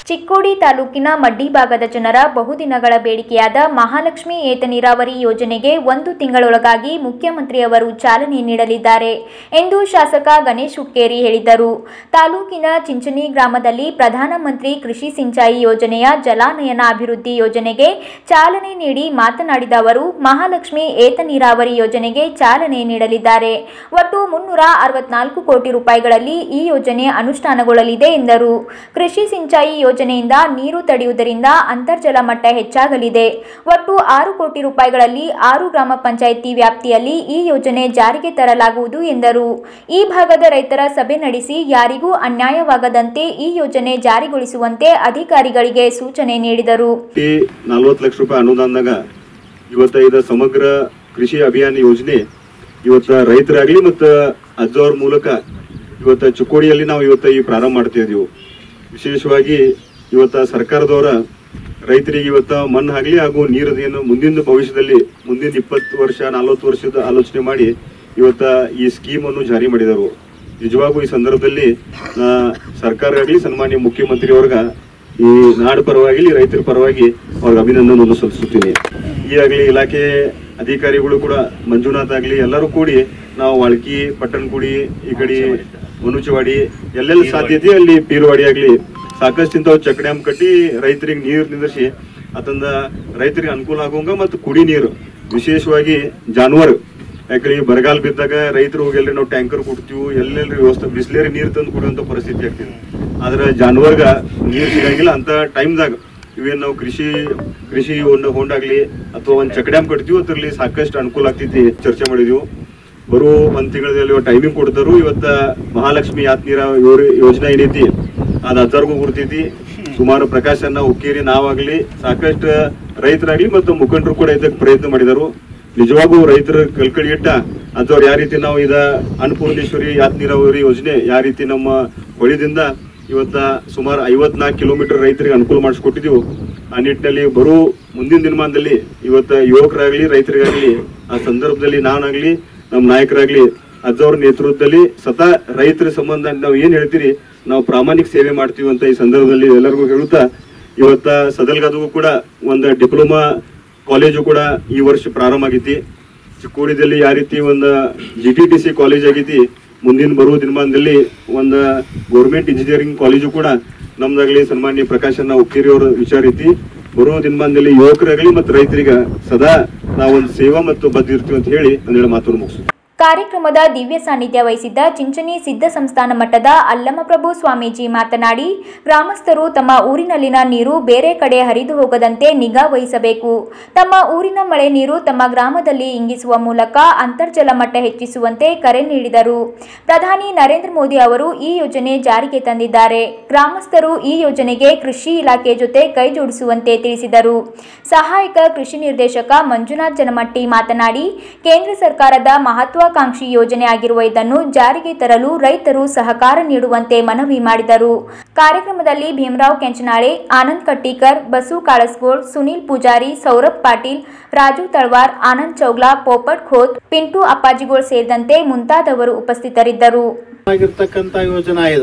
ಚಿಕ್ಕೋಡಿ ತಾಲೂಕಿನ ಮಡ್ಡಿ ಭಾಗದ ಜನರ ಬಹುದಿನಗಳ ಬೇಡಿಕೆಯಾದ ಮಹಾಲಕ್ಷ್ಮಿ ಏತ ನೀರಾವರಿ ಯೋಜನೆಗೆ ಒಂದು ತಿಂಗಳೊಳಗಾಗಿ ಮುಖ್ಯಮಂತ್ರಿಯವರು ಚಾಲನೆ ನೀಡಲಿದ್ದಾರೆ ಎಂದು ಶಾಸಕ ಗಣೇಶ್ ಹುಕ್ಕೇರಿ ಹೇಳಿದರು ತಾಲೂಕಿನ ಚಿಂಚನಿ ಗ್ರಾಮದಲ್ಲಿ ಪ್ರಧಾನಮಂತ್ರಿ ಕೃಷಿ ಸಿಂಚಾಯಿ ಯೋಜನೆಯ ಜಲಾನಯನ ಅಭಿವೃದ್ಧಿ ಯೋಜನೆಗೆ ಚಾಲನೆ ನೀಡಿ ಮಾತನಾಡಿದ ಅವರು ಮಹಾಲಕ್ಷ್ಮಿ ಏತ ನೀರಾವರಿ ಯೋಜನೆಗೆ ಚಾಲನೆ ನೀಡಲಿದ್ದಾರೆ ಒಟ್ಟು ಮುನ್ನೂರ ಅರವತ್ನಾಲ್ಕು ಕೋಟಿ ರೂಪಾಯಿಗಳಲ್ಲಿ ಈ ಯೋಜನೆ ಅನುಷ್ಠಾನಗೊಳ್ಳಲಿದೆ ಎಂದರು ಕೃಷಿ ಸಿಂಚಾಯಿ ಯೋಜನೆಯಿಂದ ನೀರು ತಡೆಯುವುದರಿಂದ ಅಂತರ್ಜಲ ಮಟ್ಟ ಹೆಚ್ಚಾಗಲಿದೆ ಒಟ್ಟು ಆರು ಕೋಟಿ ರೂಪಾಯಿಗಳಲ್ಲಿ ಆರು ಗ್ರಾಮ ಪಂಚಾಯಿತಿ ವ್ಯಾಪ್ತಿಯಲ್ಲಿ ಈ ಯೋಜನೆ ಜಾರಿಗೆ ತರಲಾಗುವುದು ಎಂದರು ಈ ಭಾಗದ ರೈತರ ಸಭೆ ನಡೆಸಿ ಯಾರಿಗೂ ಅನ್ಯಾಯವಾಗದಂತೆ ಈ ಯೋಜನೆ ಜಾರಿಗೊಳಿಸುವಂತೆ ಅಧಿಕಾರಿಗಳಿಗೆ ಸೂಚನೆ ನೀಡಿದರು ಕೋಟಿ ನಲ್ವತ್ತು ಲಕ್ಷ ರೂಪಾಯಿ ಅನುದಾನದಾಗ ಇವತ್ತ ಇದ ಸಮಗ್ರ ಕೃಷಿ ಅಭಿಯಾನ ಯೋಜನೆ ಇವತ್ತ ರೈತರಾಗ್ಲಿ ಮತ್ತ ಅಜ್ಜವ್ರ ಮೂಲಕ ಇವತ್ತ ಚಿಕ್ಕೋಡಿಯಲ್ಲಿ ನಾವು ಇವತ್ತ ಈ ಪ್ರಾರಂಭ ಮಾಡ್ತಾ ಇದೀವಿ ವಿಶೇಷವಾಗಿ ಇವತ್ತ ಸರ್ಕಾರದವರ ರೈತರಿಗೆ ಇವತ್ತ ಮಣ್ಣು ಆಗ್ಲಿ ಹಾಗೂ ನೀರು ಏನು ಮುಂದಿನ ಭವಿಷ್ಯದಲ್ಲಿ ಮುಂದಿನ ಇಪ್ಪತ್ತು ವರ್ಷ ನಲವತ್ತು ವರ್ಷದ ಆಲೋಚನೆ ಮಾಡಿ ಇವತ್ತ ಈ ಸ್ಕೀಮ್ ಅನ್ನು ಜಾರಿ ಮಾಡಿದರು ನಿಜವಾಗೂ ಈ ಸಂದರ್ಭದಲ್ಲಿ ನಾ ಸರ್ಕಾರ ಆಗಲಿ ಸನ್ಮಾನ್ಯ ಮುಖ್ಯಮಂತ್ರಿಯವ್ರಿಗ ಈ ನಾಡು ಪರವಾಗಿ ರೈತರ ಪರವಾಗಿ ಅವ್ರಿಗೆ ಅಭಿನಂದನೆಯನ್ನು ಸಲ್ಲಿಸುತ್ತೀನಿ ಈಗಾಗಲೇ ಇಲಾಖೆ ಅಧಿಕಾರಿಗಳು ಕೂಡ ಮಂಜುನಾಥ್ ಆಗಲಿ ಎಲ್ಲರೂ ಕೂಡಿ ನಾವು ವಾಳ್ಕಿ ಪಟ್ಟಣಕುಡಿ ಈ ಕಡೆ ಮನುಚವಾಡಿ ಎಲ್ಲೆಲ್ಲಿ ಸಾಧ್ಯತೆ ಅಲ್ಲಿ ಪೀರುವಾಡಿ ಆಗಲಿ ಸಾಕಷ್ಟು ಇಂಥವು ಚೆಕ್ ಡ್ಯಾಮ್ ಕಟ್ಟಿ ರೈತರಿಗೆ ನೀರು ನಿಂದಿರಿಸಿ ಅದನ್ನ ರೈತರಿಗೆ ಅನುಕೂಲ ಆಗುವಂಗ ಮತ್ತು ಕುಡಿ ನೀರು ವಿಶೇಷವಾಗಿ ಜಾನುವಾರು ಯಾಕಂದ್ರೆ ಈ ಬರಗಾಲ ಬಿದ್ದಾಗ ರೈತರು ಹೋಗಿ ಎಲ್ರಿ ನಾವು ಟ್ಯಾಂಕರ್ ಕೊಡ್ತೀವಿ ಎಲ್ಲೆಲ್ರಿ ವ್ಯವಸ್ಥೆ ಬಿಸ್ಲೇರಿ ನೀರು ತಂದು ಕುಡಿಯುವಂತ ಪರಿಸ್ಥಿತಿ ಆಗ್ತಿದೆ ಆದ್ರೆ ಜಾನುವಾರ್ಗ ನೀರು ಸಿಗಂಗಿಲ್ಲ ಅಂತ ಟೈಮ್ದಾಗ ಇವೇನ್ ನಾವು ಕೃಷಿ ಕೃಷಿ ಹೊಂಡ ಹೊಂಡಾಗ್ಲಿ ಅಥವಾ ಒಂದ್ ಚೆಕ್ ಡ್ಯಾಮ್ ಕಟ್ತೀವಿ ಅದ್ರಲ್ಲಿ ಸಾಕಷ್ಟು ಅನುಕೂಲ ಆಗ್ತೈತಿ ಚರ್ಚೆ ಮಾಡಿದ್ವಿ ಬರೋ ಒಂದ್ ತಿಂಗಳಲ್ಲಿ ಟೈಮಿಂಗ್ ಕೊಡ್ತಾರು ಇವತ್ತ ಮಹಾಲಕ್ಷ್ಮಿ ಯಾತ್ ನೀರ ಯೋರಿ- ಯೋಜನೆ ಏನೈತಿ ಅದ್ ಅಜ್ಜರ್ಗೂ ಗುರ್ತೈತಿ ಸುಮಾರು ಪ್ರಕಾಶನ ಹುಕ್ಕೇರಿ ನಾವಾಗ್ಲಿ ಸಾಕಷ್ಟು ರೈತರಾಗ್ಲಿ ಮತ್ತು ಮುಖಂಡರು ಕೂಡ ಇದಕ್ಕೆ ಪ್ರಯತ್ನ ಮಾಡಿದರು ನಿಜವಾಗೂ ರೈತರ ಕಲ್ಕಡಿ ಇಟ್ಟ ಅಜ್ಜವ್ರು ಯಾವ ರೀತಿ ನಾವು ಇದ ಅನ್ನಪೂರ್ಣೇಶ್ವರಿ ಯಾತ್ ನೀರಾವರಿ ಯೋಜನೆ ಯಾವ ರೀತಿ ನಮ್ಮ ಹೊಳಿದಿಂದ ಇವತ್ತ ಸುಮಾರು ಐವತ್ನಾಲ್ಕು ಕಿಲೋಮೀಟರ್ ರೈತರಿಗೆ ಅನುಕೂಲ ಮಾಡಿಸ್ಕೊಟ್ಟಿದ್ದೀವಿ ಆ ನಿಟ್ಟಿನಲ್ಲಿ ಬರೋ ಮುಂದಿನ ದಿನಮಾನದಲ್ಲಿ ಇವತ್ತ ಯುವಕರಾಗ್ಲಿ ರೈತರಿಗಾಗ್ಲಿ ಆ ಸಂದರ್ಭದಲ್ಲಿ ನಾನಾಗ್ಲಿ ನಮ್ಮ ನಾಯಕರಾಗ್ಲಿ ಅಜ್ಜವ್ರ ನೇತೃತ್ವದಲ್ಲಿ ಸದಾ ರೈತರ ಸಂಬಂಧ ನಾವು ಏನ್ ಹೇಳ್ತೀರಿ ನಾವು ಪ್ರಾಮಾಣಿಕ ಸೇವೆ ಮಾಡ್ತೀವಿ ಅಂತ ಈ ಸಂದರ್ಭದಲ್ಲಿ ಎಲ್ಲರಿಗೂ ಹೇಳುತ್ತಾ ಇವತ್ತ ಸದಲ್ಗದಗೂ ಕೂಡ ಒಂದು ಡಿಪ್ಲೊಮಾ ಕಾಲೇಜು ಕೂಡ ಈ ವರ್ಷ ಪ್ರಾರಂಭ ಆಗೈತಿ ಚಿಕ್ಕೋಡಿದಲ್ಲಿ ಯಾವ ರೀತಿ ಒಂದು G T T C college ಆಗೈತಿ ಮುಂದಿನ ಬರುವ ದಿನಮಾನದಲ್ಲಿ ಒಂದು ಗೌರ್ಮೆಂಟ್ ಇಂಜಿನಿಯರಿಂಗ್ ಕಾಲೇಜು ಕೂಡ ನಮ್ದಾಗ್ಲಿ ಸನ್ಮಾನ್ಯ ಪ್ರಕಾಶನ ಹುಕ್ಕೇರಿ ಅವರ ವಿಚಾರ ಐತಿ ಬರುವ ದಿನಮಾನದಲ್ಲಿ ಯುವಕರಾಗಲಿ ಮತ್ತು ರೈತರಿಗೆ ಸದಾ ನಾವೊಂದು ಸೇವಾ ಮತ್ತು ಬದ್ಧ ಇರ್ತೀವಿ ಅಂತ ಹೇಳಿ ಒಂದೆರಡು ಮಾತನ್ನು ಮುಗಿಸ್ತೀವಿ ಕಾರ್ಯಕ್ರಮದ ದಿವ್ಯ ಸಾನ್ನಿಧ್ಯ ವಹಿಸಿದ್ದ ಚಿಂಚಣಿ ಸಿದ್ಧ ಸಂಸ್ಥಾನ ಮಠದ ಅಲ್ಲಮಪ್ರಭು ಸ್ವಾಮೀಜಿ ಮಾತನಾಡಿ ಗ್ರಾಮಸ್ಥರು ತಮ್ಮ ಊರಿನಲ್ಲಿನ ನೀರು ಬೇರೆ ಕಡೆ ಹರಿದು ಹೋಗದಂತೆ ನಿಗಾ ವಹಿಸಬೇಕು ತಮ್ಮ ಊರಿನ ಮಳೆ ನೀರು ತಮ್ಮ ಗ್ರಾಮದಲ್ಲಿ ಇಂಗಿಸುವ ಮೂಲಕ ಅಂತರ್ಜಲ ಮಟ್ಟ ಹೆಚ್ಚಿಸುವಂತೆ ಕರೆ ನೀಡಿದರು ಪ್ರಧಾನಿ ನರೇಂದ್ರ ಮೋದಿ ಅವರು ಈ ಯೋಜನೆ ಜಾರಿಗೆ ತಂದಿದ್ದಾರೆ ಗ್ರಾಮಸ್ಥರು ಈ ಯೋಜನೆಗೆ ಕೃಷಿ ಇಲಾಖೆ ಜೊತೆ ಕೈಜೋಡಿಸುವಂತೆ ತಿಳಿಸಿದರು ಸಹಾಯಕ ಕೃಷಿ ನಿರ್ದೇಶಕ ಮಂಜುನಾಥ್ ಜನಮಟ್ಟಿ ಮಾತನಾಡಿ ಕೇಂದ್ರ ಸರ್ಕಾರದ ಮಹತ್ವಾಕಾಂಕ್ಷಿ ಯೋಜನೆ ಆಗಿರುವ ಇದನ್ನು ಜಾರಿಗೆ ತರಲು ರೈತರು ಸಹಕಾರ ನೀಡುವಂತೆ ಮನವಿ ಮಾಡಿದರು ಕಾರ್ಯಕ್ರಮದಲ್ಲಿ ಭೀಮರಾವ್ ಕೆಂಚನಾಳೆ ಆನಂದ್ ಕಟ್ಟೀಕರ್ ಬಸು ಕಾಳಸ್ಗೋಳ್ ಸುನೀಲ್ ಪೂಜಾರಿ ಸೌರಭ್ ಪಾಟೀಲ್ ರಾಜು ತಳವಾರ್ ಆನಂದ್ ಚೌಗ್ಲಾ ಪೋಪಟ್ ಖೋತ್ ಪಿಂಟು ಅಪ್ಪಾಜಿಗೋಳ್ ಸೇರಿದಂತೆ ಮುಂತಾದವರು ಉಪಸ್ಥಿತರಿದ್ದರು ಆಗಿರ್ತಕ್ಕಂಥ ಯೋಜನಾ ಇದು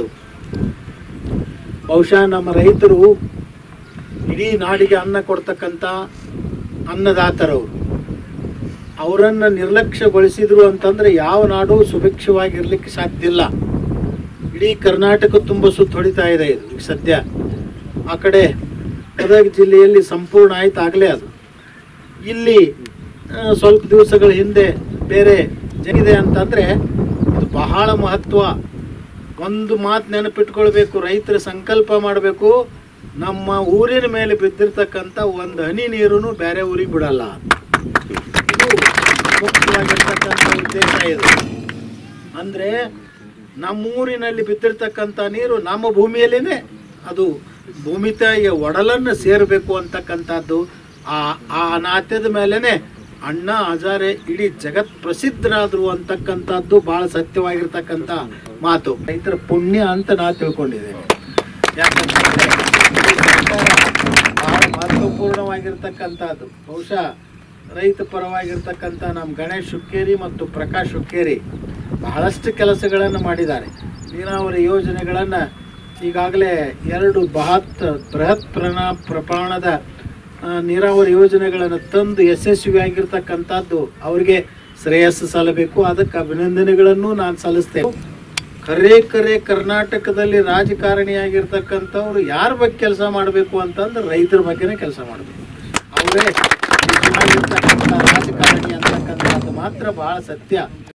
ಬಹುಶಃ ನಮ್ಮ ರೈತರು ಇಡೀ ನಾಡಿಗೆ ಅನ್ನ ಕೊಡ್ತಕ್ಕಂಥ ಅನ್ನದಾತರವರು ಅವರನ್ನು ನಿರ್ಲಕ್ಷ್ಯಗೊಳಿಸಿದ್ರು ಅಂತಂದ್ರೆ ಯಾವ ನಾಡು ಸುಭಿಕ್ಷವಾಗಿರ್ಲಿಕ್ಕೆ ಸಾಧ್ಯ ಇಲ್ಲ ಇಡೀ ಕರ್ನಾಟಕ ತುಂಬ ಸುತ್ತ ಹೊಡಿತಾ ಇದೆ ಇದು ಈಗ ಸದ್ಯ ಆ ಕಡೆ ಗದಗ ಜಿಲ್ಲೆಯಲ್ಲಿ ಸಂಪೂರ್ಣ ಆಯ್ತು ಆಗಲೇ ಅದು ಇಲ್ಲಿ ಆ, ಸ್ವಲ್ಪ ದಿವಸಗಳ ಹಿಂದೆ ಬೇರೆ ಜನಿದೆ ಅಂತಂದ್ರೆ ಇದು ಬಹಳ ಮಹತ್ವ ಒಂದು ಮಾತು ನೆನಪಿಟ್ಕೊಳ್ಬೇಕು ರೈತರ ಸಂಕಲ್ಪ ಮಾಡಬೇಕು ನಮ್ಮ ಊರಿನ ಮೇಲೆ ಬಿದ್ದಿರ್ತಕ್ಕಂಥ ಒಂದು ಹನಿ ನೀರು ಬೇರೆ ಊರಿಗೆ ಬಿಡಲ್ಲ ಇದು ಮುಖ್ಯವಾಗಿರ್ತಕ್ಕಂಥ ಉದ್ದೇಶ ಇದು ಅಂದ್ರೆ ನಮ್ಮೂರಿನಲ್ಲಿ ಬಿದ್ದಿರ್ತಕ್ಕಂಥ ನೀರು ನಮ್ಮ ಭೂಮಿಯಲ್ಲಿನೇ ಅದು ಭೂಮಿ ತಾಯಿಯ ಒಡಲನ್ನು ಸೇರಬೇಕು ಅಂತಕ್ಕಂಥದ್ದು ಆ ಆ ನಾಟ್ಯದ ಮೇಲೇನೆ ಅಣ್ಣ ಹಜಾರೆ ಇಡೀ ಜಗತ್ ಪ್ರಸಿದ್ಧರಾದ್ರು ಅಂತಕ್ಕಂಥದ್ದು ಬಹಳ ಸತ್ಯವಾಗಿರ್ತಕ್ಕಂಥ ಮಾತು ರೈತರ ಪುಣ್ಯ ಅಂತ ನಾ ತಿಳ್ಕೊಂಡಿದ್ದೇನೆ ಯಾಕಂತಂದ್ರೆ ಈ ಸರ್ಕಾರ ಬಹಳ ಮಹತ್ವಪೂರ್ಣವಾಗಿರ್ತಕ್ಕಂಥದ್ದು ಬಹುಶಃ ರೈತ ಪರವಾಗಿರ್ತಕ್ಕಂಥ ನಮ್ಮ ಗಣೇಶ್ ಹುಕ್ಕೇರಿ ಮತ್ತು ಪ್ರಕಾಶ್ ಹುಕ್ಕೇರಿ ಬಹಳಷ್ಟು ಕೆಲಸಗಳನ್ನು ಮಾಡಿದ್ದಾರೆ ನೀರಾವರಿ ಯೋಜನೆಗಳನ್ನು ಈಗಾಗಲೇ ಎರಡು ಬೃಹತ್ ಬೃಹತ್ ಪ್ರಣ ಪ್ರಮಾಣದ ಆ, ನೀರಾವರಿ ಯೋಜನೆಗಳನ್ನು ತಂದು ಯಶಸ್ವಿಯಾಗಿರ್ತಕ್ಕಂಥದ್ದು ಅವರಿಗೆ ಶ್ರೇಯಸ್ಸು ಸಲ್ಲಬೇಕು ಅದಕ್ಕೆ ಅಭಿನಂದನೆಗಳನ್ನು ನಾನು ಸಲ್ಲಿಸ್ತೇನೆ ಕರೆ ಕರೆ ಕರ್ನಾಟಕದಲ್ಲಿ ರಾಜಕಾರಣಿಯಾಗಿರ್ತಕ್ಕಂಥವ್ರು ಯಾರ ಬಗ್ಗೆ ಕೆಲಸ ಮಾಡಬೇಕು ಅಂತಂದ್ರೆ ರೈತರ ಬಗ್ಗೆನೇ ಕೆಲಸ ಮಾಡಬೇಕು ಅವರೇ ನಿಜವಾಗಿರ್ತಕ್ಕಂಥ ರಾಜಕಾರಣಿ ಅಂತಕ್ಕಂಥದ್ದು ಮಾತ್ರ ಬಹಳ ಸತ್ಯ